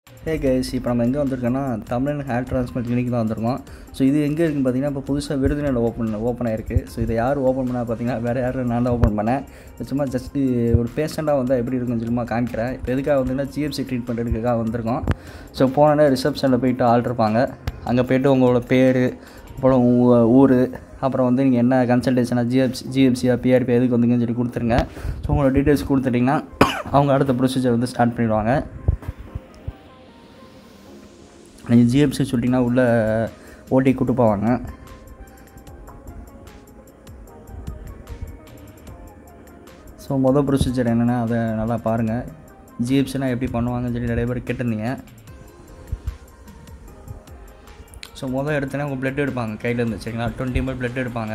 hey guys இப்போ நம்ம எங்கே வந்திருக்கோன்னா தமிழன் ஹேர் டிரான்ஸ்பிளான்ட் கிளினிக் தான் வந்திருக்கோம் ஸோ இது எங்கே இருக்குன்னு பார்த்தீங்கன்னா இப்போ புதுசாக விருதுநெல்லை ஓப்பன் ஓப்பன் ஆயிருக்கு ஸோ இதை யார் ஓப்பன் பண்ணா பார்த்தீங்கன்னா வேறு யாரும் நான் தான் ஓப்பன் பண்ணேன் இது சும்மா ஜஸ்ட்டு ஒரு பேஷண்ட்டாக வந்தால் எப்படி இருக்குன்னு சும்மா காமிக்கிறேன் இப்போ எதுக்காக வந்தீங்கன்னா ஜிஎஃப்சி ட்ரீட்மெண்ட் எடுக்கிறதுக்காக வந்திருக்கோம் ஸோ போனோடனே ரிசப்ஷனில் போயிட்டு ஆள் இருப்பாங்க அங்கே போயிட்டு உங்களோட பேர் அப்புறம் ஊ- ஊர் அப்புறம் வந்து நீங்கள் என்ன கன்சல்டேஷனாக ஜிஎஃப்சி ஜிஎஃப்சியா பிஆர்பி எதுக்கு வந்தீங்கன்னு சொல்லி கொடுத்துருங்க ஸோ உங்களோட டீட்டெயில்ஸ் கொடுத்துட்டிங்கன்னா அவங்க அடுத்த ப்ரொசீஜர் வந்து ஸ்டார்ட் பண்ணிடுவாங்க நீங்கள் ஜிஎஃப்சி சொல்லிட்டீங்கன்னா உள்ளே ஓட்டி கூட்டு போவாங்க ஸோ மொதல் ப்ரொசீஜர் என்னென்னா அதை நல்லா பாருங்கள் ஜிஎஃப்சினா எப்படி பண்ணுவாங்கன்னு சொல்லி நிறைய பேர் கேட்டிருந்தீங்க ஸோ மொதல் எடுத்தோன்னே உங்கள் பிளட் எடுப்பாங்க கையிலேருந்து சரிங்களா டுவெண்ட்டி எம்எல் பிளட் எடுப்பாங்க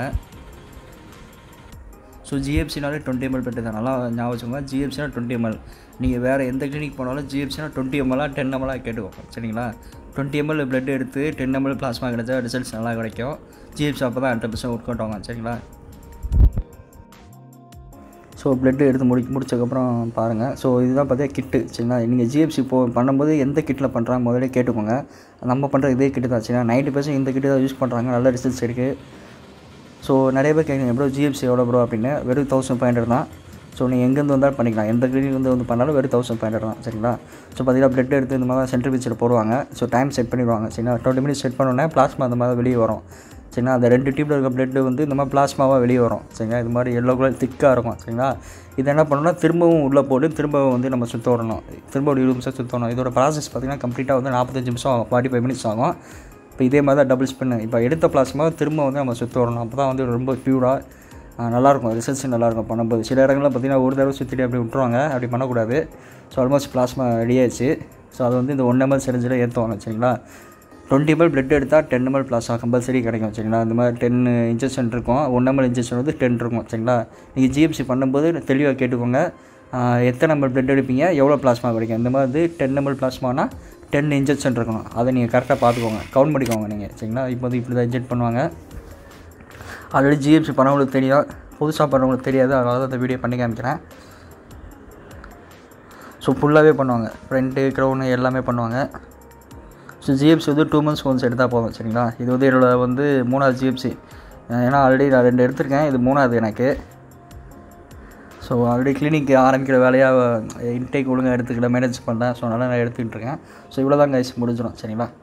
ஸோ ஜிஎஃப்சினாலே டுவெண்ட்டி எம்எல் பிளட் தான் நல்லா ஞாபகம் வச்சுக்கோங்க ஜிஎஃப்சினா டுவெண்ட்டி எம்எல் நீங்கள் வேறு எந்த கிளினிக் போனாலும் ஜிஎஃப்சினா டுவெண்ட்டி எம்எல்லாம் டென் எம்எல்லாம் கேட்டுக்கோங்க சரிங்களா டுவெண்ட்டி எம்எல் பிளட் எடுத்து டென் எம்எல் பிளாஸ்மா கிடைச்சா ரிசல்ட்ஸ் நல்லா கிடைக்கும் ஜிஎஃப்சி அப்போ தான் ஹண்ட்ரட் பர்சன்ட் ஒர்க் அவுட் ஆகும் சரிங்களா ஸோ பிளட்டு எடுத்து முடி முடிச்சதுக்கப்புறம் பாருங்கள் ஸோ இதுதான் பார்த்தீங்கன்னா கிட்டு சரிங்களா நீங்கள் ஜிஎஃப்சி போ பண்ணும்போது எந்த கிட்டில் பண்ணுறாங்க முதல்ல கேட்டுக்கோங்க நம்ம பண்ணுற இதே கிட்டு தான் சரிங்களா நைன்ட்டி பர்சன்ட் இந்த கிட்டு தான் யூஸ் பண்ணுறாங்க நல்ல ரிசல்ட்ஸ் இருக்குது ஸோ நிறைய பேர் கேட்குறீங்க ப்ரோ ஜிஎஃப்சி எவ்வளோ ப்ரோ அப்படின்னு வெறும் தௌசண்ட் ஃபைவ் ஹண்ட்ரட் தான் ஸோ நீங்கள் எங்கேருந்து வந்தாலும் பண்ணிக்கலாம் எந்த கிளினிக் வந்து வந்து பண்ணாலும் வெறும் தௌசண்ட் ஃபைவ் ஹண்ட்ரட் தான் சரிங்களா ஸோ பார்த்தீங்கன்னா பிளட் எடுத்து இந்த மாதிரி சென்ட்ரல் பீச்சில் போடுவாங்க ஸோ டைம் செட் பண்ணிடுவாங்க சரிங்களா டுவெண்ட்டி மினிட்ஸ் செட் பண்ணோன்னே பிளாஸ்மா அந்த மாதிரி வெளியே வரும் சரிங்களா அந்த ரெண்டு டியூப்பில் இருக்க பிளட்டு வந்து இந்த மாதிரி பிளாஸ்மாவாக வெளியே வரும் சரிங்களா இது மாதிரி எல்லோ கலர் திக்காக இருக்கும் சரிங்களா இது என்ன பண்ணணும்னா திரும்பவும் உள்ளே போட்டு திரும்பவும் வந்து நம்ம சுற்ற வரணும் திரும்ப ஒரு இருபது நிமிஷம் சுற்றணும் இதோட ப்ராசஸ் பார்த்திங்கன்னா கம்ப்ளீட்டாக வந்து நாற்பத்தஞ்சு நிமிஷம் ஆகும் ஃபார்ட்டி ஃபைவ் மினிட்ஸ் ஆகும் இப்போ இதே மாதிரி தான் டபுள் ஸ்பின் இப்போ எடுத்த பிளாஸ்மா திரும்ப வந்து நம்ம சுற்ற வரணும் அப்போ தான் வந்து ரொம்ப ப்யூராக நல்லாயிருக்கும் ரிசல்ட்ஸ் நல்லாயிருக்கும் பண்ணும்போது சில இடங்களில் பார்த்திங்கன்னா ஒரு தடவை சுற்றிட்டு அப்படி விட்ருவாங்க அப்படி பண்ணக்கூடாது ஸோ ஆல்மோஸ்ட் பிளாஸ்மா ரெடி ஆயிடுச்சு ஸோ அது வந்து இந்த ஒன் எம்எல் சிரிஞ்சில் ஏற்றுவாங்க சரிங்களா டுவெண்ட்டி எம்எல் பிளட் எடுத்தால் டென் எம்எல் பிளாஸ்மா கம்பல்சரி கிடைக்கும் சரிங்களா இந்த மாதிரி டென் இன்ஜெக்ஷன் இருக்கும் ஒன் எம்எல் இன்ஜெக்ஷன் வந்து டென் இருக்கும் சரிங்களா நீங்கள் ஜிஎம்சி பண்ணும்போது தெளிவாக கேட்டுக்கோங்க ஆஹ் எத்தனை எம்எல் பிளட் எடுப்பீங்க எவ்வளோ பிளாஸ்மா கிடைக்கும் இந்த மாதிரி வந்து டென் எம்எல் பிளாஸ்மானா டென் இன்ஜெக்ஷன் இருக்கணும் அதை நீங்கள் கரெக்டாக பார்த்துக்கோங்க கவுண்ட் பண்ணிக்கோங்க நீங்கள் சரிங்களா இப்போ வந்து இப்படி தான் இன்ஜெக்ட் பண்ணுவாங்க ஆல்ரெடி ஜிஎம்சி பண்ணவங்களுக்கு தெரியும் புதுசாக பண்ணவங்களுக்கு தெரியாது அதனால தான் இந்த வீடியோ பண்ணி காமிக்கிறேன் ஸோ ஃபுல்லாகவே பண்ணுவாங்க ஃப்ரண்ட்டு க்ரௌனு எல்லாமே பண்ணுவாங்க ஸோ ஜிஎஃப்சி வந்து டூ மந்த்ஸ் ஒன்ஸ் எடுத்தால் போதும் சரிங்களா இது வந்து என்னோட வந்து மூணாவது ஜிஎஃப்சி ஏன்னா ஆல்ரெடி நான் ரெண்டு எடுத்திருக்கேன் இது மூணாவது எனக்கு ஸோ ஆல்ரெடி கிளினிக் ஆரம்பிக்கிற வேலையாக இன்டேக் ஒழுங்காக எடுத்துக்கல மேனேஜ் பண்ணேன் ஸோ அதனால் நான் எடுத்துக்கிட்டு இருக்கேன் ஸோ இவ்வளோ தான் கைஸ் முடிஞ்சிடும் சரிங்களா